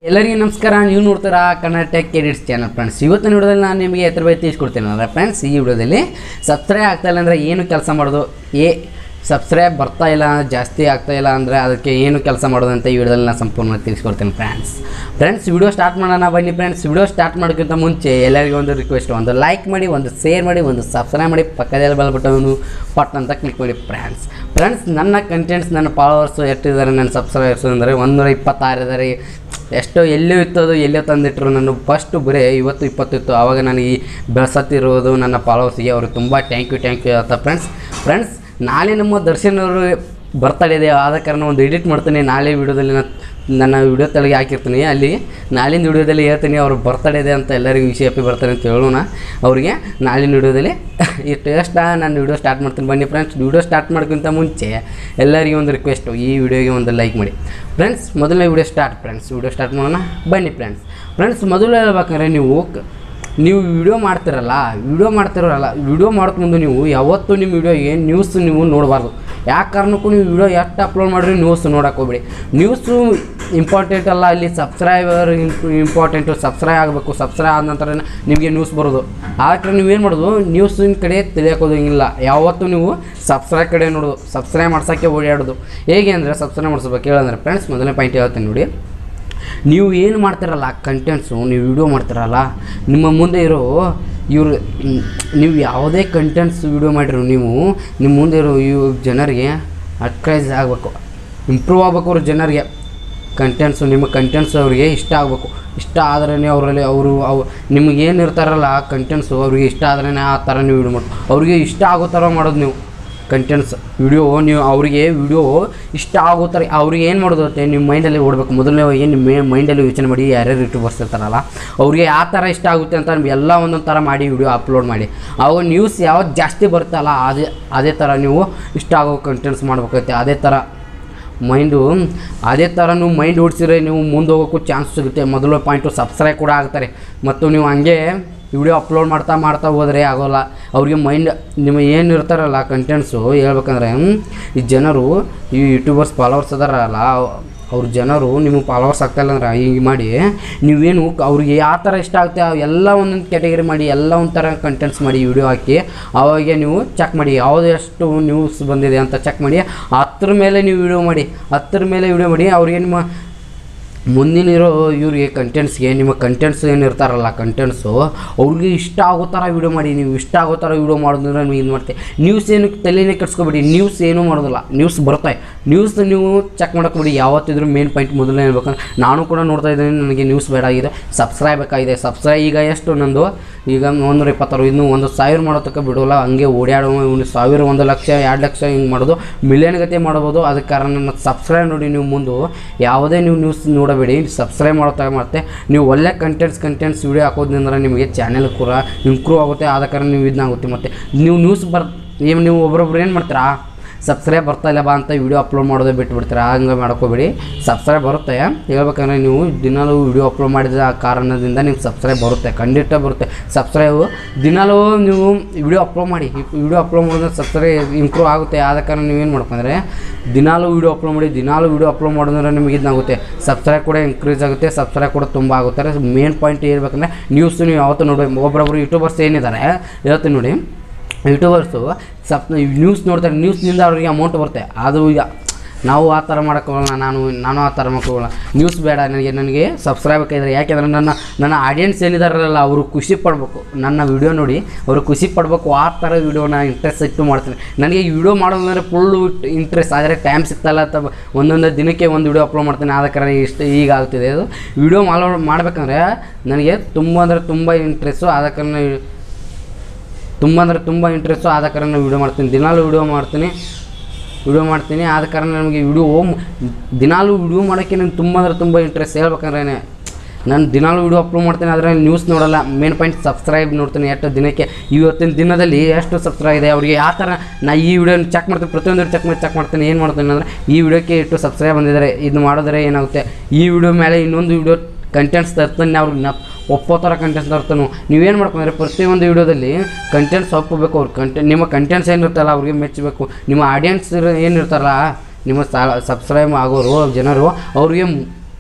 ಎಲ್ಲರಿಗೂ ನಮಸ್ಕಾರ ನೀವು ನೋಡ್ತಾರ ಕರ್ನಾಟಕ ಕೆಡಿಟ್ಸ್ ಚಾನಲ್ ಫ್ರೆಂಡ್ಸ್ ಇವತ್ತಿನ ವಿಡಿಯೋದಲ್ಲಿ ನಾನು ನಿಮಗೆ ಎತ್ತರ ಬಗ್ಗೆ ತಿಳಿಸ್ಕೊಡ್ತೇನೆ ಅಂದರೆ ಫ್ರೆಂಡ್ಸ್ ಈ ವಿಡಿಯೋದಲ್ಲಿ ಸಬ್ಸ್ಕ್ರೈಬ್ ಆಗ್ತಾ ಇಲ್ಲ ಅಂದರೆ ಏನು ಕೆಲಸ ಮಾಡೋದು ಏ ಸಬ್ಸ್ಕ್ರೈಬ್ ಬರ್ತಾ ಇಲ್ಲ ಜಾಸ್ತಿ ಆಗ್ತಾ ಇಲ್ಲ ಅಂದರೆ ಅದಕ್ಕೆ ಏನು ಕೆಲಸ ಮಾಡೋದು ಅಂತ ಈ ವಿಡಿಯೋದಲ್ಲಿ ನಾನು ಸಂಪೂರ್ಣ ತಿಳಿಸ್ಕೊಡ್ತೇನೆ ಫ್ರೆಂಡ್ಸ್ ಫ್ರೆಂಡ್ಸ್ ವಿಡಿಯೋ ಸ್ಟಾರ್ಟ್ ಮಾಡೋಣ ಬನ್ನಿ ಫ್ರೆಂಡ್ಸ್ ವಿಡಿಯೋ ಸ್ಟಾರ್ಟ್ ಮಾಡೋಕ್ಕಿಂತ ಮುಂಚೆ ಎಲ್ಲರಿಗೂ ಒಂದು ರಿಕ್ವೆಸ್ಟ್ ಒಂದು ಲೈಕ್ ಮಾಡಿ ಒಂದು ಶೇರ್ ಮಾಡಿ ಒಂದು ಸಬ್ಸ್ಕ್ರೈಬ್ ಮಾಡಿ ಪಕ್ಕದಲ್ಲಿ ಬೆಲ್ ಬಟನ್ನು ಪಟ್ ಅಂತ ಕ್ಲಿಕ್ ಮಾಡಿ ಫ್ರೆಂಡ್ಸ್ ಫ್ರೆಂಡ್ಸ್ ನನ್ನ ಕಂಟೆಂಟ್ಸ್ ನನ್ನ ಫಾಲೋವರ್ಸು ಎಷ್ಟಿದ್ದಾರೆ ನನ್ನ ಸಬ್ಸ್ಕ್ರೈಬರ್ಸ್ ಅಂದರೆ ಒಂದೂರ ಇಪ್ಪತ್ತಾರು ಇದ್ದಾರೆ ಎಷ್ಟೋ ಎಲ್ಲೂ ಇತ್ತು ಅದು ಎಲ್ಲೋ ತಂದಿಟ್ಟರು ನಾನು ಫಸ್ಟ್ ಬರೀ ಇವತ್ತು ಇಪ್ಪತ್ತಿತ್ತು ಆವಾಗ ನನಗೆ ಈ ಬೆಳೆಸತ್ತಿರೋದು ನನ್ನ ಫಾಲೋವರ್ಸ್ಗೆ ಅವರು ತುಂಬ ಥ್ಯಾಂಕ್ ಯು ಥ್ಯಾಂಕ್ ಯು ಅಂತ ಫ್ರೆಂಡ್ಸ್ ಫ್ರೆಂಡ್ಸ್ ನಾಳೆ ನಮ್ಮ ದರ್ಶನ್ ಅವರು ಬರ್ತಡೇ ಇದೆ ಆದ ಕಾರಣ ಒಂದು ಎಡಿಟ್ ಮಾಡ್ತೀನಿ ನಾಳೆ ವಿಡಿಯೋದಲ್ಲಿ ನಾನು ನನ್ನ ವಿಡಿಯೋ ತೆಳಗೆ ಹಾಕಿರ್ತೀನಿ ಅಲ್ಲಿ ನಾಳಿನ ವಿಡಿಯೋದಲ್ಲಿ ಹೇಳ್ತೀನಿ ಅವ್ರು ಬರ್ತಡೇ ಇದೆ ಅಂತ ಎಲ್ಲರಿಗೂ ವಿಷಯ ಹ್ಯಾಪಿ ಬರ್ತಾರೆ ಅಂತ ಹೇಳೋಣ ಅವರಿಗೆ ನಾಳಿನ ವಿಡಿಯೋದಲ್ಲಿ ಇಷ್ಟು ಎಷ್ಟು ನಾನು ವಿಡಿಯೋ ಸ್ಟಾರ್ಟ್ ಮಾಡ್ತೀನಿ ಬನ್ನಿ ಫ್ರೆಂಡ್ಸ್ ವಿಡಿಯೋ ಸ್ಟಾರ್ಟ್ ಮಾಡೋಕ್ಕಿಂತ ಮುಂಚೆ ಎಲ್ಲರಿಗೂ ಒಂದು ರಿಕ್ವೆಸ್ಟು ಈ ವಿಡಿಯೋಗೆ ಒಂದು ಲೈಕ್ ಮಾಡಿ ಫ್ರೆಂಡ್ಸ್ ಮೊದಲನೇ video start friends video start ಮಾಡೋಣ ಬನ್ನಿ ಫ್ರೆಂಡ್ಸ್ ಫ್ರೆಂಡ್ಸ್ ಮೊದಲು ಹೇಳ್ಬೇಕಂದ್ರೆ ನೀವು ಕ- ನೀವು ವಿಡಿಯೋ ಮಾಡ್ತಿರಲ್ಲ ವಿಡಿಯೋ ಮಾಡ್ತಿರಲ್ಲ ವಿಡಿಯೋ ಮಾಡೋಕೆ ಮುಂದೆ ನೀವು ಯಾವತ್ತೂ ನಿಮ್ಮ ವಿಡಿಯೋಗೆ ನ್ಯೂಸ್ ನೀವು ನೋಡಬಾರ್ದು ಯಾವ ಕಾರಣಕ್ಕೂ ನೀವು ವಿಡಿಯೋ ಎಷ್ಟು ಅಪ್ಲೋಡ್ ಮಾಡಿರಿ ನ್ಯೂಸ್ ನೋಡಕ್ಕೆ ಹೋಗ್ಬೇಡಿ ನ್ಯೂಸು ಇಂಪಾರ್ಟೆಂಟ್ ಅಲ್ಲ ಅಲ್ಲಿ ಸಬ್ಸ್ಕ್ರೈಬರ್ ಇಂಪಾರ್ಟೆಂಟು ಸಬ್ಸ್ಕ್ರೈಬ್ ಆಗಬೇಕು ಸಬ್ಸ್ಕ್ರೈಬ್ ಆದ ನಂತರ ನಿಮಗೆ ನ್ಯೂಸ್ ಬರೋದು ಆದ್ರೆ ನೀವೇನು ಮಾಡೋದು ನ್ಯೂಸಿನ ಕಡೆ ತಿಳಿಯೋಕೋದಂಗಿಲ್ಲ ಯಾವತ್ತೂ ನೀವು ಸಬ್ಸ್ಕ್ರೈಬ್ ಕಡೆ ನೋಡೋದು ಸಬ್ಸ್ಕ್ರೈಬ್ ಮಾಡ್ಸೋಕ್ಕೆ ಓಡಾಡೋದು ಹೇಗೆ ಅಂದರೆ ಸಬ್ಸ್ಕ್ರೈಬ್ ಮಾಡಿಸ್ಬೇಕು ಹೇಳಂದ್ರೆ ಫ್ರೆಂಡ್ಸ್ ಮೊದಲನೇ ಪಾಯಿಂಟ್ ಹೇಳ್ತೀನಿ ನೋಡಿ ನೀವು ಏನು ಮಾಡ್ತಿರಲ್ಲ ಕಂಟೆಂಟ್ಸು ನೀವು ವಿಡಿಯೋ ಮಾಡ್ತಿರಲ್ಲ ನಿಮ್ಮ ಮುಂದೆ ಇರೋ ಇವರು ನೀವು ಯಾವುದೇ ಕಂಟೆಂಟ್ಸ್ ವಿಡಿಯೋ ಮಾಡಿರೋ ನೀವು ನಿಮ್ಮ ಮುಂದೆ ಇರೋ ಇವ್ ಜನರಿಗೆ ಅಟ್ರೈಸ್ ಆಗಬೇಕು ಇಂಪ್ರೂವ್ ಆಗ್ಬೇಕು ಅವ್ರ ಜನರಿಗೆ ಕಂಟೆಂಟ್ಸು ನಿಮ್ಮ ಕಂಟೆಂಟ್ಸ್ ಅವರಿಗೆ ಇಷ್ಟ ಆಗಬೇಕು ಇಷ್ಟ ಆದ್ರೇ ಅವರಲ್ಲಿ ಅವರು ಅವು ನಿಮಗೆ ಏನು ಇರ್ತಾರಲ್ಲ ಆ ಕಂಟೆಂಟ್ಸು ಅವ್ರಿಗೆ ಇಷ್ಟ ಆದ್ರೇ ಆ ಥರ ನೀವು ವಿಡಿಯೋ ಮಾಡಿ ಅವ್ರಿಗೆ ಇಷ್ಟ ಆಗೋ ಥರ ಮಾಡೋದು ನೀವು ಕಂಟೆಂಟ್ಸ್ ವಿಡಿಯೋ ನೀವು ಅವರಿಗೆ ವಿಡಿಯೋ ಇಷ್ಟ ಆಗೋ ಥರ ಅವ್ರಿಗೆ ಏನು ಮಾಡೋದು ಅಂತ ನಿಮ್ಮ ಮೈಂಡಲ್ಲಿ ಓಡಬೇಕು ಮೊದಲನೇ ಏನು ನಿಮ್ಮ ಮೈಂಡಲ್ಲಿ ಯೋಚನೆ ಮಾಡಿ ಯಾರ್ಯಾರು ಯೂಟ್ಯೂಬರ್ಸ್ ಇರ್ತಾರಲ್ಲ ಅವ್ರಿಗೆ ಯಾವ ಥರ ಇಷ್ಟ ಆಗುತ್ತೆ ಅಂತ ಎಲ್ಲ ಒಂದೊಂದು ಥರ ಮಾಡಿ ವಿಡಿಯೋ ಅಪ್ಲೋಡ್ ಮಾಡಿ ಅವಾಗ ನ್ಯೂಸ್ ಯಾವ್ದು ಜಾಸ್ತಿ ಬರುತ್ತಲ್ಲ ಅದೇ ಅದೇ ಥರ ನೀವು ಇಷ್ಟ ಆಗೋ ಕಂಟೆಂಟ್ಸ್ ಮಾಡ್ಬೇಕಾಗುತ್ತೆ ಅದೇ ಥರ ಮೈಂಡು ಅದೇ ಥರ ನೀವು ಮೈಂಡ್ ಓಡಿಸಿದ್ರೆ ನೀವು ಮುಂದೆ ಹೋಗೋಕ್ಕೂ ಚಾನ್ಸ್ ಸಿಗುತ್ತೆ ಮೊದಲ ಪಾಯಿಂಟು ಸಬ್ಸ್ಕ್ರೈಬ್ ಕೂಡ ಆಗ್ತಾರೆ ಮತ್ತು ನೀವು ಹಂಗೆ ವಿಡಿಯೋ ಅಪ್ಲೋಡ್ ಮಾಡ್ತಾ ಮಾಡ್ತಾ ಹೋದರೆ ಆಗೋಲ್ಲ ಅವ್ರಿಗೆ ಮೈಂಡ್ ನಿಮ್ಮ ಏನು ಇರ್ತಾರಲ್ಲ ಕಂಟೆಂಟ್ಸು ಹೇಳ್ಬೇಕಂದ್ರೆ ಹ್ಮ್, ಈ ಜನರು ಈ ಯೂಟ್ಯೂಬರ್ಸ್ ಫಾಲೋವರ್ಸ್ ಅದಾರಲ್ಲ ಅವ್ರ ಜನರು ನಿಮಗೆ ಫಾಲೋವರ್ಸ್ ಆಗ್ತಾಯಿಲ್ಲ ಅಂದ್ರೆ ಹೀಗೆ ಮಾಡಿ ನೀವೇನು ಅವ್ರಿಗೆ ಯಾವ ಥರ ಇಷ್ಟ ಆಗುತ್ತೆ ಆ ಎಲ್ಲ ಒಂದೊಂದು ಕ್ಯಾಟಗರಿ ಮಾಡಿ ಎಲ್ಲ ಒಂಥರ ಕಂಟೆಂಟ್ಸ್ ಮಾಡಿ ವಿಡಿಯೋ ಹಾಕಿ ಅವಾಗೆ ನೀವು ಚೆಕ್ ಮಾಡಿ ಯಾವುದು ಎಷ್ಟು ನ್ಯೂಸ್ ಬಂದಿದೆ ಅಂತ ಚೆಕ್ ಮಾಡಿ ಹತ್ರ ಮೇಲೆ ನೀವು ವಿಡಿಯೋ ಮಾಡಿ ಹತ್ರ ಮೇಲೆ ವಿಡಿಯೋ ಮಾಡಿ ಅವ್ರಿಗೆ ನಿಮ್ಮ ಮುಂದಿನ ಇರೋ ಇವ್ರಿಗೆ ಕಂಟೆಂಟ್ಸ್ಗೆ ನಿಮ್ಮ ಕಂಟೆಂಟ್ಸ್ ಏನು ಇರ್ತಾರಲ್ಲ ಕಂಟೆಂಟ್ಸು ಅವ್ರಿಗೆ ಇಷ್ಟ ಆಗೋ ಥರ ವೀಡಿಯೋ ಮಾಡಿ ನೀವು ಇಷ್ಟ ಆಗೋ ಥರ ವೀಡಿಯೋ ಮಾಡೋದಂದ್ರೆ ನೀವು ಇದು ಮಾಡ್ತೀವಿ ನ್ಯೂಸ್ ಏನು ತಲೆನೇ ಕೆಡ್ಸ್ಕೊಬೇಡಿ ನ್ಯೂಸ್ ಏನೂ ಮಾಡೋದಿಲ್ಲ ನ್ಯೂಸ್ ಬರುತ್ತೆ ನ್ಯೂಸ್ ನೀವು ಚೆಕ್ ಮಾಡೋಕ್ಬಿಡಿ ಯಾವತ್ತಿದ್ರು ಮೇನ್ ಪಾಯಿಂಟ್ ಮೊದಲೇ ಹೇಳ್ಬೇಕಂದ್ರೆ ನಾನು ಕೂಡ ನೋಡ್ತಾ ಇದ್ದೀನಿ ನನಗೆ ನ್ಯೂಸ್ ಬೇಡ ಆಗಿದೆ ಸಬ್ಸ್ಕ್ರೈಬ್ ಬೇಕಾಗಿದೆ ಸಬ್ಸ್ಕ್ರೈಬ್ ಈಗ ಎಷ್ಟು ನಂದು ಈಗ ಒಂದೂರ ಇಪ್ಪತ್ತಾರು ಇನ್ನು ಒಂದು ಸಾವಿರ ಮಾಡೋತಕ್ಕ ಬಿಡೋಲ್ಲ ಹಂಗೆ ಓಡಾಡೋ ಒಂದು ಸಾವಿರ ಒಂದು ಲಕ್ಷ ಎರಡು ಲಕ್ಷ ಹಿಂಗೆ ಮಾಡೋದು ಮಿಲಿಯನ್ ಗತಿ ಮಾಡ್ಬೋದು ಅದಕ್ಕೆ ಕಾರಣ ನನ್ನ ಸಬ್ಸ್ಕ್ರೈಬ್ ನೋಡಿ ನೀವು ಮುಂದೆ ಯಾವುದೇ ನೀವು ನ್ಯೂಸ್ ನೋಡಬೇಡಿ ಸಬ್ಸ್ಕ್ರೈಬ್ ಮಾಡೋ ಮತ್ತೆ ನೀವು ಒಳ್ಳೆ ಕಂಟೆಂಟ್ಸ್ ಕಂಟೆಂಟ್ಸ್ ವೀಡಿಯೋ ಹಾಕೋದ್ರಿಂದ ನಿಮಗೆ ಚಾನೆಲ್ ಕೂಡ ಇಂಪ್ರೂವ್ ಆಗುತ್ತೆ ಆದ ಕಾರಣ ನೀವು ಇದನ್ನಾಗುತ್ತೆ ಮತ್ತು ನೀವು ನ್ಯೂಸ್ ಬರ್ ಏನು ನೀವು ಒಬ್ಬರೊಬ್ರು ಏನು ಮಾಡ್ತೀರಾ ಸಬ್ಸ್ಕ್ರೈಬ್ ಬರ್ತಾ ಇಲ್ಲ ಬಾ ಅಂತ ವೀಡಿಯೋ ಅಪ್ಲೋಡ್ ಮಾಡೋದೇ ಬಿಟ್ಬಿಡ್ತೀರಾ ಹಂಗೆ ಮಾಡ್ಕೋಬೇಡಿ ಸಬ್ಸ್ಕ್ರೈಬ್ ಬರುತ್ತೆ ಹೇಳ್ಬೇಕಂದ್ರೆ ನೀವು ದಿನಾಲೂ ವೀಡಿಯೋ ಅಪ್ಲೋಡ್ ಮಾಡಿದ ಆ ಕಾರಣದಿಂದ ನಿಮ್ಗೆ ಸಬ್ಸ್ಕ್ರೈಬ್ ಬರುತ್ತೆ ಖಂಡಿತ ಬರುತ್ತೆ ಸಬ್ಸ್ಕ್ರೈಬು ದಿನಾಲೂ ನೀವು ವಿಡಿಯೋ ಅಪ್ಲೋಡ್ ಮಾಡಿ ವಿಡಿಯೋ ಅಪ್ಲೋಡ್ ಮಾಡಿದ್ರೆ ಸಬ್ಸ್ಕ್ರೈಬ್ ಇಂಪ್ರೂವ್ ಆಗುತ್ತೆ ಆದ ಕಾರಣ ನೀವೇನು ಮಾಡ್ಕೊಂಡ್ರೆ ದಿನಾಲೂ ವೀಡಿಯೋ ಅಪ್ಲೋಡ್ ಮಾಡಿ ದಿನಾಲೂ ವೀಡಿಯೋ ಅಪ್ಲೋಡ್ ಮಾಡಿದ್ರೆ ನಿಮಗೆ ಇದಾಗುತ್ತೆ ಸಬ್ಸ್ಕ್ರೈಬ್ ಕೂಡ ಇನ್ಕ್ರೀಸ್ ಆಗುತ್ತೆ ಸಬ್ಸ್ಕ್ರೈಬ್ ಕೂಡ ತುಂಬ ಆಗುತ್ತೆ ಮೇನ್ ಪಾಯಿಂಟ್ ಹೇಳ್ಬೇಕಂದ್ರೆ ನ್ಯೂಸ್ ನೀವು ಯಾವತ್ತೂ ನೋಡಬೇಕು ಒಬ್ಬರೊಬ್ಬರು ಯೂಟ್ಯೂಬರ್ಸ್ ಏನಿದ್ದಾರೆ ಹೇಳ್ತೀನಿ ನೋಡಿ ಯೂಟ್ಯೂಬರ್ಸು ಸಪ್ ನ್ಯೂಸ್ ನೋಡ್ತಾರೆ ನ್ಯೂಸ್ನಿಂದ ಅವ್ರಿಗೆ ಅಮೌಂಟ್ ಬರುತ್ತೆ ಅದು ಈಗ ನಾವು ಆ ಥರ ಮಾಡೋಕ್ಕೋಗಲ್ಲ ನಾನು ನಾನು ಆ ಥರ ಮಾಡೋಕ್ಕೋಗಲ್ಲ ನ್ಯೂಸ್ ಬೇಡ ನನಗೆ ನನಗೆ ಸಬ್ಸ್ಕ್ರೈಬ್ ಬೇಕಾದ್ರೆ ಯಾಕೆಂದರೆ ನನ್ನ ನನ್ನ ಆಡಿಯನ್ಸ್ ಏನಿದಾರಲ್ಲ ಅವರು ಖುಷಿ ಪಡಬೇಕು ನನ್ನ ವಿಡಿಯೋ ನೋಡಿ ಅವರು ಖುಷಿ ಪಡಬೇಕು ಆ ಥರ ವಿಡಿಯೋನ ಇಂಟ್ರೆಸ್ಟ್ ಇಟ್ಟು ಮಾಡ್ತೀನಿ ನನಗೆ ಈ ವಿಡಿಯೋ ಮಾಡೋದಂದರೆ ಫುಲ್ಲು ಇಂಟ್ರೆಸ್ಟ್ ಆದರೆ ಟೈಮ್ ಸಿಗ್ತಾಯಿಲ್ಲ ಅಂತ ಒಂದೊಂದು ದಿನಕ್ಕೆ ಒಂದು ವಿಡಿಯೋ ಅಪ್ಲೋಡ್ ಮಾಡ್ತೀನಿ ಆದ ಕಾರಣ ಇಷ್ಟು ಈಗ ಆಗ್ತಿದೆ ಅದು ವಿಡಿಯೋ ಮಾಡೋ ಮಾಡಬೇಕಂದ್ರೆ ನನಗೆ ತುಂಬ ಅಂದರೆ ತುಂಬ ಇಂಟ್ರೆಸ್ಟು ಆದ ಕಾರಣ ತುಂಬ ಅಂದರೆ ತುಂಬ ಇಂಟ್ರೆಸ್ಟು ಆದ ಕಾರಣ ನಾನು ವೀಡಿಯೋ ಮಾಡ್ತೀನಿ ದಿನಾಲೂ ವೀಡಿಯೋ ಮಾಡ್ತೀನಿ ವಿಡಿಯೋ ಮಾಡ್ತೀನಿ ಆದ ಕಾರಣ ನಮಗೆ ವಿಡಿಯೋ ದಿನಾಲೂ ವಿಡಿಯೋ ಮಾಡೋಕ್ಕೆ ನನಗೆ ತುಂಬ ಅಂದರೆ ತುಂಬ ಇಂಟ್ರೆಸ್ಟ್ ಹೇಳ್ಬೇಕಂದ್ರೆ ನಾನು ದಿನಾಲೂ ವಿಡಿಯೋ ಅಪ್ಲೋಡ್ ಮಾಡ್ತೀನಿ ಆದರೆ ನ್ಯೂಸ್ ನೋಡಲ್ಲ ಮೇನ್ ಪಾಯಿಂಟ್ ಸಬ್ಸ್ಕ್ರೈಬ್ ನೋಡ್ತೀನಿ ಎಷ್ಟು ದಿನಕ್ಕೆ ಇವತ್ತಿನ ದಿನದಲ್ಲಿ ಎಷ್ಟು ಸಬ್ಸ್ಕ್ರೈಬ್ ಇದೆ ಅವರಿಗೆ ಯಾವ ಥರ ನಾ ಈ ವಿಡಿಯೋನ ಚೆಕ್ ಮಾಡ್ತೀನಿ ಪ್ರತಿಯೊಂದು ಚೆಕ್ ಮಾಡಿ ಚೆಕ್ ಮಾಡ್ತೀನಿ ಏನು ಮಾಡ್ತೀನಿ ಅಂದರೆ ಈ ವಿಡಿಯೋಕ್ಕೆ ಎಷ್ಟು ಸಬ್ಸ್ಕ್ರೈಬ್ ಬಂದಿದ್ದಾರೆ ಇದು ಮಾಡಿದ್ರೆ ಏನಾಗುತ್ತೆ ಈ ವಿಡಿಯೋ ಮೇಲೆ ಇನ್ನೊಂದು ವಿಡಿಯೋ ಕಂಟೆಂಟ್ಸ್ ತರ್ತಾನೆ ಅವ್ರಿಗೆ ನ ಒಪ್ಪೋ ಥರ ಕಂಟೆಂಟ್ಸ್ ತರ್ತಾನು ನೀವೇನು ಮಾಡ್ಕೊಂಡ್ರೆ ಪ್ರತಿಯೊಂದು ವಿಡಿಯೋದಲ್ಲಿ ಕಂಟೆಂಟ್ಸ್ ಒಪ್ಪಬೇಕು ಅವ್ರು ಕಂಟೆಂಟ್ ನಿಮ್ಮ ಕಂಟೆಂಟ್ಸ್ ಏನಿರ್ತಲ್ಲ ಅವ್ರಿಗೆ ಮೆಚ್ಚಬೇಕು ನಿಮ್ಮ ಆಡಿಯನ್ಸ್ ಏನಿರ್ತಾರಲ್ಲ ನಿಮ್ಮ ಸಬ್ಸ್ಕ್ರೈಬ್ ಆಗೋರು ಜನರು ಅವ್ರಿಗೆ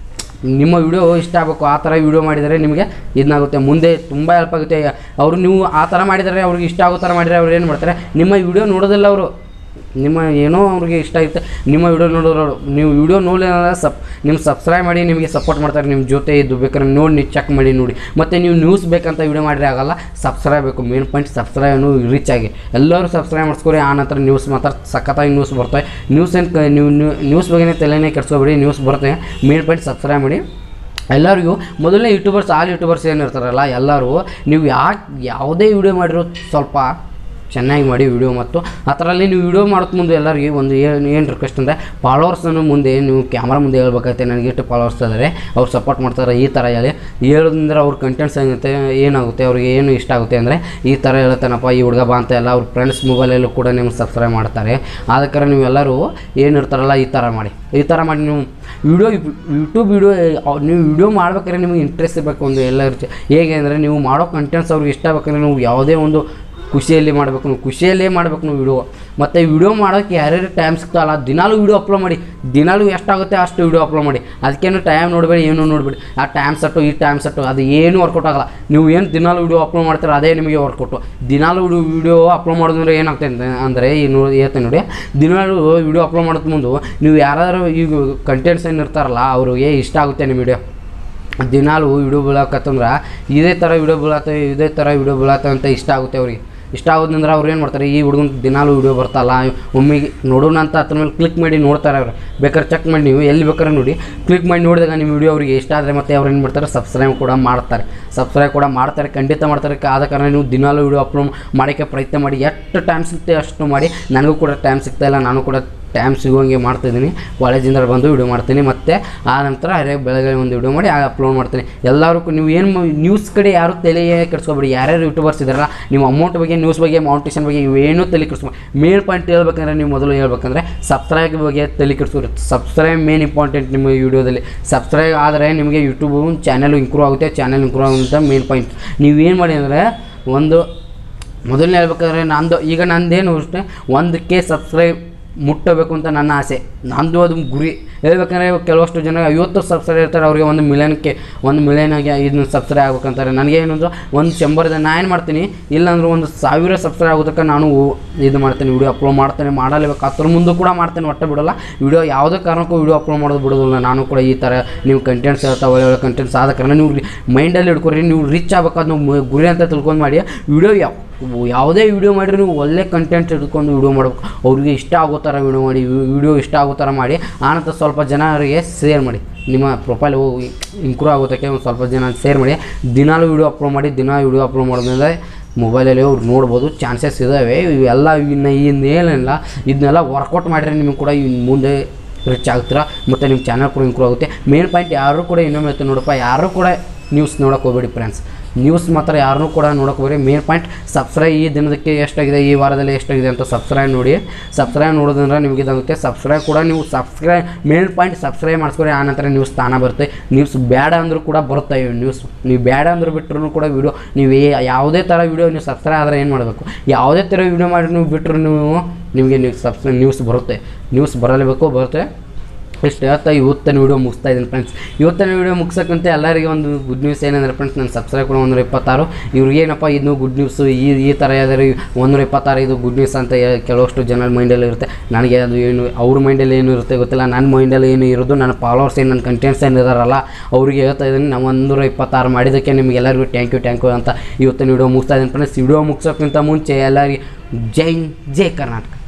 ನಿಮ್ಮ ವಿಡಿಯೋ ಇಷ್ಟ ಆಗಬೇಕು ಆ ಥರ ವಿಡಿಯೋ ಮಾಡಿದರೆ ನಿಮಗೆ ಇದನ್ನಾಗುತ್ತೆ ಮುಂದೆ ತುಂಬ ಹೆಲ್ಪ್ ಆಗುತ್ತೆ ಅವರು ನೀವು ಆ ಥರ ಮಾಡಿದರೆ ಅವ್ರಿಗೆ ಇಷ್ಟ ಆಗೋ ಥರ ಮಾಡಿದರೆ ಅವ್ರು ಏನು ಮಾಡ್ತಾರೆ ನಿಮ್ಮ ವಿಡಿಯೋ ನೋಡೋದಿಲ್ಲ ಅವರು ನಿಮ್ಮ ಏನೋ ಅವ್ರಿಗೆ ಇಷ್ಟ ಆಗುತ್ತೆ ನಿಮ್ಮ ವಿಡಿಯೋ ನೋಡೋರು ನೀವು ವಿಡಿಯೋ ನೋಡಿಲ್ಲ ಸಪ್ ನಿಮ್ಮ ಸಬ್ಸ್ಕ್ರೈಬ್ ಮಾಡಿ ನಿಮಗೆ ಸಪೋರ್ಟ್ ಮಾಡ್ತಾರೆ ನಿಮ್ಮ ಜೊತೆ ಇದ್ದು ಬೇಕಾದ್ರೆ ನೋಡಿ ನೀವು ಚೆಕ್ ಮಾಡಿ ನೋಡಿ ಮತ್ತು ನೀವು ನ್ಯೂಸ್ ಬೇಕಂತ ವಿಡಿಯೋ ಮಾಡಿದ್ರೆ ಆಗಲ್ಲ ಸಬ್ಸ್ಕ್ರೈಬ್ ಬೇಕು ಮೇನ್ ಪಾಯಿಂಟ್ ಸಬ್ಸ್ಕ್ರೈಬ್ ರೀಚ್ ಆಗಿ ಎಲ್ಲರೂ ಸಬ್ಸ್ಕ್ರೈಬ್ ಮಾಡಿಸ್ಕೊರಿ ಆ ನಂತರ ನ್ಯೂಸ್ ಮಾತ್ರ ಸಖತ್ತಾಗಿ ನ್ಯೂಸ್ ಬರ್ತವೆ ನ್ಯೂಸ್ ಏನು ಕ- ನೀವು ನ್ಯೂಸ್ ಬಗ್ಗೆನೇ ತಲೆನೇ ಕೆಡ್ಸ್ಕೊಬೇಡಿ ನ್ಯೂಸ್ ಬರುತ್ತೆ ಮೇನ್ ಪಾಯಿಂಟ್ ಸಬ್ಸ್ಕ್ರೈಬ್ ಮಾಡಿ ಎಲ್ಲರಿಗೂ ಮೊದಲನೇ ಯೂಟ್ಯೂಬರ್ಸ್ ಆಲ್ ಯೂಟ್ಯೂಬರ್ಸ್ ಏನಿರ್ತಾರಲ್ಲ ಎಲ್ಲರೂ ನೀವು ಯಾಕೆ ಯಾವುದೇ ವಿಡಿಯೋ ಮಾಡಿರೋ ಸ್ವಲ್ಪ ಚೆನ್ನಾಗಿ ಮಾಡಿ ವಿಡಿಯೋ ಮತ್ತು ಅದರಲ್ಲಿ ನೀವು ವಿಡಿಯೋ ಮಾಡೋದು ಮುಂದೆ ಎಲ್ಲರಿಗೆ ಒಂದು ಏನು ಏನು ರಿಕ್ವೆಸ್ಟ್ ಅಂದರೆ ಫಾಲೋವರ್ಸನ್ನು ಮುಂದೆ ನೀವು ಕ್ಯಾಮ್ರಾ ಮುಂದೆ ಹೇಳ್ಬೇಕಾಗುತ್ತೆ ನನಗೆ ಎಷ್ಟು ಫಾಲೋವರ್ಸ್ ಇದ್ದಾರೆ ಅವ್ರು ಸಪೋರ್ಟ್ ಮಾಡ್ತಾರೆ ಈ ಥರ ಹೇಳಿ ಹೇಳೋದ್ರಿಂದ ಅವ್ರ ಕಂಟೆಂಟ್ಸ್ ಏನಾಗುತ್ತೆ ಏನಾಗುತ್ತೆ ಅವ್ರಿಗೆ ಏನು ಇಷ್ಟ ಆಗುತ್ತೆ ಅಂದರೆ ಈ ಥರ ಹೇಳ್ತಾನಪ್ಪ ಈ ಹುಡುಗ ಬಾ ಅಂತ ಎಲ್ಲ ಅವ್ರ ಫ್ರೆಂಡ್ಸ್ ಮೊಬೈಲಲ್ಲೂ ಕೂಡ ನಿಮ್ಗೆ ಸಬ್ಸ್ಕ್ರೈಬ್ ಮಾಡ್ತಾರೆ ಅದಕ್ಕೆ ನೀವೆಲ್ಲರೂ ಏನಿರ್ತಾರಲ್ಲ ಈ ಥರ ಮಾಡಿ ಈ ಥರ ಮಾಡಿ ನೀವು ವಿಡಿಯೋ ಯೂಟ್ಯೂಬ್ ವಿಡಿಯೋ ನೀವು ವಿಡಿಯೋ ಮಾಡ್ಬೇಕಾದ್ರೆ ನಿಮಗೆ ಇಂಟ್ರೆಸ್ಟ್ ಇರಬೇಕು ಒಂದು ಎಲ್ಲ ಇರುತ್ತೆ ಹೇಗೆ ಅಂದರೆ ನೀವು ಮಾಡೋ ಕಂಟೆಂಟ್ಸ್ ಅವ್ರಿಗೆ ಇಷ್ಟ ಆಗ್ಬೇಕಂದ್ರೆ ನೀವು ಯಾವುದೇ ಒಂದು ಖುಷಿಯಲ್ಲಿ ಮಾಡಬೇಕು ನೀವು ಖುಷಿಯಲ್ಲೇ ಮಾಡಬೇಕು ನೀವು ವಿಡಿಯೋ ಮತ್ತು ವಿಡಿಯೋ ಮಾಡೋಕ್ಕೆ ಯಾರ್ಯಾರು ಟೈಮ್ ಸಿಗ್ತಾವಲ್ಲ ದಿನಾಲೂ ವಿಡಿಯೋ ಅಪ್ಲೋಡ್ ಮಾಡಿ ದಿನಾಲೂ ಎಷ್ಟಾಗುತ್ತೆ ಅಷ್ಟು ವಿಡಿಯೋ ಅಪ್ಲೋಡ್ ಮಾಡಿ ಅದಕ್ಕೇನು ಟೈಮ್ ನೋಡಬೇಡಿ ಏನು ನೋಡಬೇಡಿ ಆ ಟೈಮ್ ಸೆಟ್ಟು ಈ ಟೈಮ್ ಸೆಟ್ಟು ಅದು ಏನು ವರ್ಕೌಟ್ ಆಗಲ್ಲ ನೀವು ಏನು ದಿನಾಲೂ ವಿಡಿಯೋ ಅಪ್ಲೋಡ್ ಮಾಡ್ತೀರ ಅದೇ ನಿಮಗೆ ವರ್ಕೌಟು ದಿನಾಲೂ ವಿಡಿಯೋ ಅಪ್ಲೋಡ್ ಮಾಡೋದಂದ್ರೆ ಏನಾಗ್ತದೆ ಅಂತ- ಅಂದರೆ ಈ ನೋಡಿ ಹೇಳ್ತೇನೆ ನೋಡಿ ದಿನಾಲೂ ವಿಡಿಯೋ ಅಪ್ಲೋಡ್ ಮಾಡೋದು ಮುಂದೆ ನೀವು ಯಾರಾದರೂ ಈಗ ಕಂಟೆಂಟ್ಸ್ ಏನು ಇರ್ತಾರಲ್ಲ ಅವ್ರಿಗೆ ಇಷ್ಟ ಆಗುತ್ತೆ ನಿಮ್ಮ ವಿಡಿಯೋ ದಿನಾಲು ವಿಡಿಯೋ ಬೀಳಕತ್ತಂದ್ರೆ ಇದೇ ಥರ ವಿಡಿಯೋ ಬೀಳತ್ತೆ ಇದೇ ಥರ ವಿಡಿಯೋ ಬೀಳತ್ತೆ ಅಂತ ಇಷ್ಟ ಆಗುತ್ತೆ ಅವ್ರಿಗೆ ಇಷ್ಟ ಆಗೋದಂದ್ರೆ ಅವ್ರು ಏನು ಮಾಡ್ತಾರೆ ಈ ಹುಡುಗನ ದಿನಾಲು ವಿಡಿಯೋ ಬರ್ತಲ್ಲ ಒಮ್ಮೆಗೆ ನೋಡೋಣ ಅಂತ ಅದ್ರ ಮೇಲೆ ಕ್ಲಿಕ್ ಮಾಡಿ ನೋಡ್ತಾರೆ ಅವ್ರು ಬೇಕಾದ್ರೆ ಚೆಕ್ ಮಾಡಿ ನೀವು ಎಲ್ಲಿ ಬೇಕಾದ್ರೆ ನೋಡಿ ಕ್ಲಿಕ್ ಮಾಡಿ ನೋಡಿದಾಗ ನಿಮ್ಮ ವಿಡಿಯೋ ಅವರಿಗೆ ಇಷ್ಟ ಆದರೆ ಮತ್ತೆ ಅವ್ರು ಏನು ಮಾಡ್ತಾರೆ ಸಬ್ಸ್ಕ್ರೈಬ್ ಕೂಡ ಮಾಡ್ತಾರೆ ಸಬ್ಸ್ಕ್ರೈಬ್ ಕೂಡ ಮಾಡ್ತಾರೆ ಖಂಡಿತ ಮಾಡ್ತಾರೆ ಆದ ಕಾರಣ ನೀವು ದಿನಾಲು ವಿಡಿಯೋ ಅಪ್ಲೋಡ್ ಮಾಡೋಕ್ಕೆ ಪ್ರಯತ್ನ ಮಾಡಿ ಎಷ್ಟು ಟೈಮ್ ಸಿಗುತ್ತೆ ಅಷ್ಟು ಮಾಡಿ ನನಗೂ ಕೂಡ ಟೈಮ್ ಸಿಗ್ತಾ ಇಲ್ಲ ನಾನು ಕೂಡ ಟೈಮ್ ಸಿಗೋಂಗೆ ಮಾಡ್ತಾಯಿದ್ದೀನಿ ಕಾಲೇಜಿಂದ ಬಂದು ವಿಡಿಯೋ ಮಾಡ್ತೀನಿ ಮತ್ತು ಆ ನಂತರ ಅರೆ ಬೆಳಗ್ಗೆ ಒಂದು ವಿಡಿಯೋ ಮಾಡಿ ಅಪ್ಲೋಡ್ ಮಾಡ್ತೀನಿ ಎಲ್ಲರಿಗೂ ನೀವು ಏನು ನ್ಯೂಸ್ ಕಡೆ ಯಾರು ತಲೆ ಕೆಡ್ಸ್ಕೊಬೇಡಿ ಯಾರ್ಯಾರು ಯೂಟ್ಯೂಬರ್ಸ್ ಇದ್ದಾರಲ್ಲ ನೀವು ಅಮೌಂಟ್ ಬಗ್ಗೆ ನ್ಯೂಸ್ ಬಗ್ಗೆ ಮೌಂಟೇಶನ್ ಬಗ್ಗೆ ಇವೇನೂ ತಲೆ ಕೆಡ್ಸ್ಕೊಬೇಡಿ ಮೇನ್ ಪಾಯಿಂಟ್ ಹೇಳ್ಬೇಕಂದ್ರೆ ನೀವು ಮೊದಲು ಹೇಳ್ಬೇಕಂದ್ರೆ ಸಬ್ಸ್ಕ್ರೈಬ್ ಬಗ್ಗೆ ತಲೆ ಕೆಡ್ಸ್ಕೊರಿ ಸಬ್ಸ್ಕ್ರೈಬ್ ಮೇನ್ ಇಂಪಾರ್ಟೆಂಟ್ ನಿಮ್ಮ ವಿಡಿಯೋದಲ್ಲಿ ಸಬ್ಸ್ಕ್ರೈಬ್ ಆದರೆ ನಿಮಗೆ ಯೂಟ್ಯೂಬು ಚಾನಲ್ ಇಂಪ್ರೂವ್ ಆಗುತ್ತೆ ಚಾನಲ್ ಇಂಪ್ರೂವ್ ಆಗುತ್ತೆ ಮೇನ್ ಪಾಯಿಂಟ್ ನೀವೇನು ಮಾಡಿ ಅಂದರೆ ಒಂದು ಮೊದಲನೇ ಹೇಳ್ಬೇಕಾದ್ರೆ ನಂದು ಈಗ ನಂದೇನು ಅಷ್ಟೇ ಒಂದು ಕೆ ಸಬ್ಸ್ಕ್ರೈಬ್ ಮುಟ್ಟಬೇಕು ಅಂತ ನನ್ನ ಆಸೆ ನಂದು ಅದು ಗುರಿ ಹೇಳ್ಬೇಕಂದ್ರೆ ಕೆಲವಷ್ಟು ಜನ ಐವತ್ತು ಸಬ್ಸ್ಕ್ರೈಬ್ ಇರ್ತಾರೆ ಅವ್ರಿಗೆ ಒಂದು ಮಿಲಿಯನ್ಗೆ ಒಂದು ಮಿಲಿಯನ್ಗೆ ಇದನ್ನ ಸಬ್ಸ್ಕ್ರೈಬ್ ಆಗ್ಬೇಕಂತಾರೆ ನನಗೆ ಏನಂದ್ರೆ ಒಂದು ಶಂಬರದ ನಾ ಏನು ಮಾಡ್ತೀನಿ ಇಲ್ಲಾಂದ್ರೆ ಒಂದು ಸಾವಿರ ಸಬ್ಸ್ಕ್ರೈಬ್ ಆಗೋದಕ್ಕೆ ನಾನು ಇದು ಮಾಡ್ತೀನಿ ವಿಡಿಯೋ ಅಪ್ಲೋಡ್ ಮಾಡ್ತೇನೆ ಮಾಡಲೇಬೇಕು ಅದ್ರ ಮುಂದೆ ಕೂಡ ಮಾಡ್ತೇನೆ ಒಟ್ಟೆ ಬಿಡೋಲ್ಲ ವಿಡಿಯೋ ಯಾವುದೇ ಕಾರಣಕ್ಕೂ ವಿಡಿಯೋ ಅಪ್ಲೋಡ್ ಮಾಡೋದು ಬಿಡೋದಿಲ್ಲ ನಾನು ಕೂಡ ಈ ಥರ ನೀವು ಕಂಟೆಂಟ್ಸ್ ಹೇಳ್ತಾ ಒಳ್ಳೆ ಒಳ್ಳೆ ಕಂಟೆಂಟ್ಸ್ ಆದ ಕಾರಣ ನೀವು ಮೈಂಡಲ್ಲಿ ಹಿಡ್ಕೊರಿ ನೀವು ರಿಚ್ ಆಗ್ಬೇಕಾದ್ ನೀವು ಮ- ಗುರಿ ಅಂತ ತಿಳ್ಕೊಂಡು ಮಾಡಿ ವಿಡಿಯೋ ಯಾವ ಯಾವುದೇ ವಿಡಿಯೋ ಮಾಡಿದ್ರೆ ನೀವು ಒಳ್ಳೆ ಕಂಟೆಂಟ್ ಹಿಡ್ಕೊಂಡು ವಿಡಿಯೋ ಮಾಡ್ಬೇಕು ಅವ್ರಿಗೆ ಇಷ್ಟ ಆಗೋ ಥರ ವಿಡಿಯೋ ಮಾಡಿ ವಿಡಿಯೋ ಇಷ್ಟ ಆಗೋ ಥರ ಮಾಡಿ ಆನಂತರ ಸ್ವಲ್ಪ ಜನರಿಗೆ ಶೇರ್ ಮಾಡಿ ನಿಮ್ಮ ಪ್ರೊಫೈಲ್ ಹೋಗಿ ಇಂಪ್ರೂವ್ ಆಗೋದಕ್ಕೆ ಒಂದು ಸ್ವಲ್ಪ ಜನ ಶೇರ್ ಮಾಡಿ ದಿನಾಲು ವಿಡಿಯೋ ಅಪ್ಲೋಡ್ ಮಾಡಿ ದಿನ ವಿಡಿಯೋ ಅಪ್ಲೋಡ್ ಮಾಡೋದ್ರಿಂದ ಮೊಬೈಲಲ್ಲಿ ಅವ್ರು ನೋಡ್ಬೋದು ಚಾನ್ಸಸ್ ಇದ್ದಾವೆ ಇವೆಲ್ಲ ಇನ್ನು ಇನ್ನೇನಿಲ್ಲ ಇದನ್ನೆಲ್ಲ ವರ್ಕೌಟ್ ಮಾಡಿದ್ರೆ ನಿಮಗೆ ಕೂಡ ಇನ್ನು ಮುಂದೆ ರಿಚ್ ಆಗ್ತೀರಾ ಮತ್ತು ನಿಮ್ಮ ಚಾನಲ್ ಕೂಡ ಇಂಪ್ರೂವ್ ಆಗುತ್ತೆ ಮೇನ್ ಪಾಯಿಂಟ್ ಯಾರು ಕೂಡ ಇನ್ನೊಮ್ಮೆ ಹೇಳ್ತೀನಿ ನೋಡಪ್ಪ ಯಾರು ಕೂಡ ನ್ಯೂಸ್ ನೋಡೋಕೆ ಹೋಗ್ಬೇಡಿ ಫ್ರೆಂಡ್ಸ್ ನ್ಯೂಸ್ ಮಾತ್ರ ಯಾರನ್ನೂ ಕೂಡ ನೋಡೋಕೆ ಹೋಗ್ಬೇಡಿ ಮೇನ್ ಪಾಯಿಂಟ್ ಸಬ್ಸ್ಕ್ರೈಬ್ ಈ ದಿನದಕ್ಕೆ ಎಷ್ಟಾಗಿದೆ ಈ ವಾರದಲ್ಲಿ ಎಷ್ಟಾಗಿದೆ ಅಂತ ಸಬ್ಸ್ಕ್ರೈಬ್ ನೋಡಿ ಸಬ್ಸ್ಕ್ರೈಬ್ ನೋಡೋದಂದ್ರೆ ನಿಮಗೆ ಇದಾಗುತ್ತೆ ಸಬ್ಸ್ಕ್ರೈಬ್ ಕೂಡ ನೀವು ಸಬ್ಸ್ಕ್ರೈಬ್ ಮೇನ್ ಪಾಯಿಂಟ್ ಸಬ್ಸ್ಕ್ರೈಬ್ ಮಾಡಿಸ್ಕೊರಿ ಆನಂತರ ನ್ಯೂಸ್ ತಾನ ಬರುತ್ತೆ ನ್ಯೂಸ್ ಬೇಡ ಅಂದರೂ ಕೂಡ ಬರುತ್ತೆ ನ್ಯೂಸ್ ನೀವು ಬೇಡ ಅಂದ್ರೆ ಬಿಟ್ಟರು ಕೂಡ ವಿಡಿಯೋ ನೀವು ಏ- ಯಾವುದೇ ಥರ ವಿಡಿಯೋ ನೀವು ಸಬ್ಸ್ಕ್ರೈಬ್ ಆದರೆ ಏನು ಮಾಡಬೇಕು ಯಾವುದೇ ಥರ ವಿಡಿಯೋ ಮಾಡಿ ನೀವು ಬಿಟ್ಟರು ನೀವು ನಿಮಗೆ ನೀವು ಸಬ್ಸ್ಕ್ರೈಬ್ ನ್ಯೂಸ್ ಬರುತ್ತೆ ನ್ಯೂಸ್ ಬರಲೇಬೇಕು ಬರುತ್ತೆ ಇಷ್ಟು ಹೇಳ್ತಾ ಇವತ್ತಿನ ವೀಡಿಯೋ ಮುಗಿಸ್ತಾ ಇದ್ದೀನಿ ಫ್ರೆಂಡ್ಸ್ ಇವತ್ತಿನ ವೀಡಿಯೋ ಮುಗ್ಸೋಕ್ಕಂತ ಎಲ್ಲರಿಗೆ ಒಂದು ಗುಡ್ ನ್ಯೂಸ್ ಏನಂದ್ರೆ ಫ್ರೆಂಡ್ಸ್ ನನ್ನ ಸಬ್ಸ್ಕ್ರೈಬ್ ಕೂಡ ಒಂದೂರ ಇಪ್ಪತ್ತಾರು ಇವ್ರಿಗೆ ಏನಪ್ಪ ಇದು ಗುಡ್ ನ್ಯೂಸ್ ಈ ಈ ಥರ ಯಾವ್ದಾರು ಒಂದೂರ ಇಪ್ಪತ್ತಾರು ಇದು ಗುಡ್ ನ್ಯೂಸ್ ಅಂತ ಹೇ- ಕೆಲವಷ್ಟು ಜನ ಮೈಂಡಲ್ಲಿ ಇರುತ್ತೆ ನನಗೆ ಅದು ಏನು ಅವ್ರ ಮೈಂಡಲ್ಲಿ ಏನು ಇರುತ್ತೆ ಗೊತ್ತಿಲ್ಲ ನನ್ನ ಮೈಂಡಲ್ಲಿ ಏನು ಇರೋದು ನನ್ನ ಫಾಲೋವರ್ಸ್ ಏನು ನನ್ನ ಕಂಟೆಂಟ್ಸ್ ಏನು ಇದಾರಲ್ಲ ಅವ್ರಿಗೆ ಹೇಳ್ತಾ ಇದ್ದೀನಿ ನಾವು ಒಂದೂರ ಇಪ್ಪತ್ತಾರು ಮಾಡಿದ್ದಕ್ಕೆ ನಿಮ್ಗೆ ಎಲ್ಲರಿಗೂ ಥ್ಯಾಂಕ್ ಯು ಥ್ಯಾಂಕ್ ಯು ಅಂತ ಇವತ್ತಿನ ವೀಡಿಯೋ ಮುಗಿಸ್ತಾ ಇದ್ದೀನಿ ಫ್ರೆಂಡ್ಸ್ ವಿಡಿಯೋ ಮುಗಿಸೋಕ್ಕಿಂತ ಮುಂಚೆ ಎಲ್ಲರಿಗೆ ಜೈ ಹಿಂದ್, ಜೈ ಕರ್ನಾಟಕ